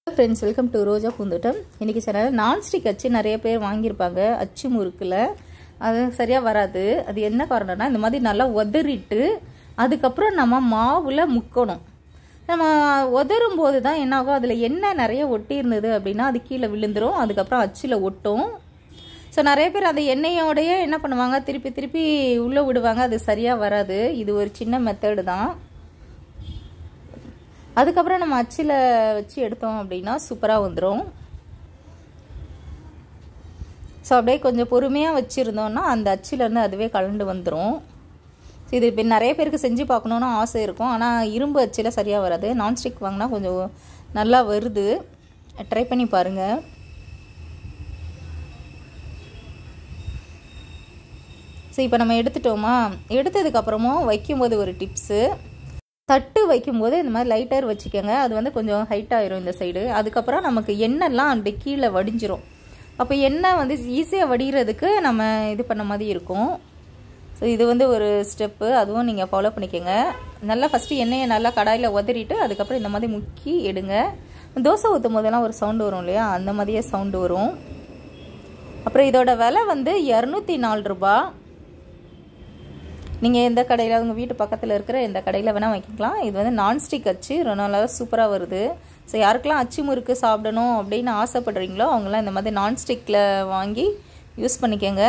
friends welcome to ரோஜா பூந்தோட்டம் இன்றைக்கி channel nonstick அச்சு நிறைய பேர் வாங்கியிருப்பாங்க அச்சு முறுக்கில் அது சரியாக வராது அது என்ன காரணம்னா இந்த மாதிரி நல்லா உதறிட்டு அதுக்கப்புறம் நம்ம மாவில் முக்கணும் நம்ம உதறும் போது தான் என்ன ஆகும் அதில் எண்ணெய் நிறைய ஒட்டி இருந்தது அப்படின்னா அது கீழே விழுந்துரும் அதுக்கப்புறம் அச்சில் ஒட்டும் ஸோ நிறைய பேர் அந்த எண்ணெயோடையே என்ன பண்ணுவாங்க திருப்பி திருப்பி உள்ளே விடுவாங்க அது சரியாக வராது இது ஒரு சின்ன மெத்தடு தான் அதுக்கப்புறம் நம்ம அச்சில் வச்சு எடுத்தோம் அப்படின்னா சூப்பராக வந்துடும் ஸோ அப்படியே கொஞ்சம் பொறுமையாக வச்சுருந்தோன்னா அந்த அச்சிலேருந்து அதுவே கலண்டு வந்துடும் ஸோ இது இப்போ நிறைய பேருக்கு செஞ்சு பார்க்கணுன்னு ஆசை இருக்கும் ஆனால் இரும்பு அச்சில் சரியாக வராது நான்ஸ்டிக் வாங்கினா கொஞ்சம் நல்லா வருது ட்ரை பண்ணி பாருங்கள் ஸோ இப்போ நம்ம எடுத்துட்டோமா எடுத்ததுக்கப்புறமும் வைக்கும்போது ஒரு டிப்ஸு தட்டு வைக்கும்போது இந்த மாதிரி லைட்டர் வச்சுக்கோங்க அது வந்து கொஞ்சம் ஹைட் ஆயிரும் இந்த சைடு அதுக்கப்புறம் நமக்கு எண்ணெய்லாம் அப்படி கீழே வடிஞ்சிரும் அப்போ எண்ணெய் வந்து ஈஸியாக வடிகிறதுக்கு நம்ம இது பண்ண மாதிரி இருக்கும் ஸோ இது வந்து ஒரு ஸ்டெப்பு அதுவும் நீங்கள் ஃபாலோ பண்ணிக்கோங்க நல்லா ஃபஸ்ட்டு எண்ணெயை நல்லா கடாயில் உதறிட்டு அதுக்கப்புறம் இந்த மாதிரி முக்கி எடுங்க தோசை ஊற்றும் போதெல்லாம் ஒரு சவுண்டு வரும் இல்லையா அந்த மாதிரியே சவுண்டு வரும் அப்புறம் இதோட விலை வந்து இரநூத்தி நாலு ரூபா நீங்கள் எந்த கடையில் உங்கள் வீட்டு பக்கத்தில் இருக்கிற எந்த கடையில் வேணால் வாங்கிக்கலாம் இது வந்து நான்ஸ்டிக் அச்சு ரொம்ப நல்லா சூப்பராக வருது ஸோ யாருக்கெல்லாம் அச்சு முறுக்கு சாப்பிடணும் அப்படின்னு ஆசைப்படுறீங்களோ அவங்களாம் இந்த மாதிரி நான்ஸ்டிக்கில் வாங்கி யூஸ் பண்ணிக்கோங்க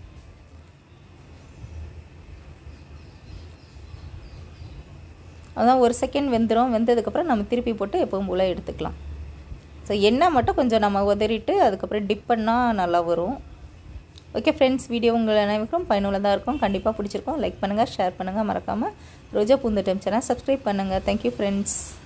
அதான் ஒரு செகண்ட் வெந்துடும் வெந்ததுக்கப்புறம் நம்ம திருப்பி போட்டு எப்பவும் போல் எடுத்துக்கலாம் ஸோ எண்ணெய் மட்டும் கொஞ்சம் நம்ம உதறிட்டு அதுக்கப்புறம் டிப் பண்ணால் நல்லா வரும் ஓகே ஃப்ரெண்ட்ஸ் வீடியோ உங்கள் அனைவருக்கும் பயனுள்ளதாக இருக்கும் கண்டிப்பாக பிடிச்சிருக்கோம் லைக் பண்ணுங்கள் ஷேர் பண்ணுங்கள் மறக்காமல் ரோஜா பூந்தட்டம் சேனல் சப்ஸ்கிரைப் பண்ணுங்கள் தேங்க்யூ ஃப்ரெண்ட்ஸ்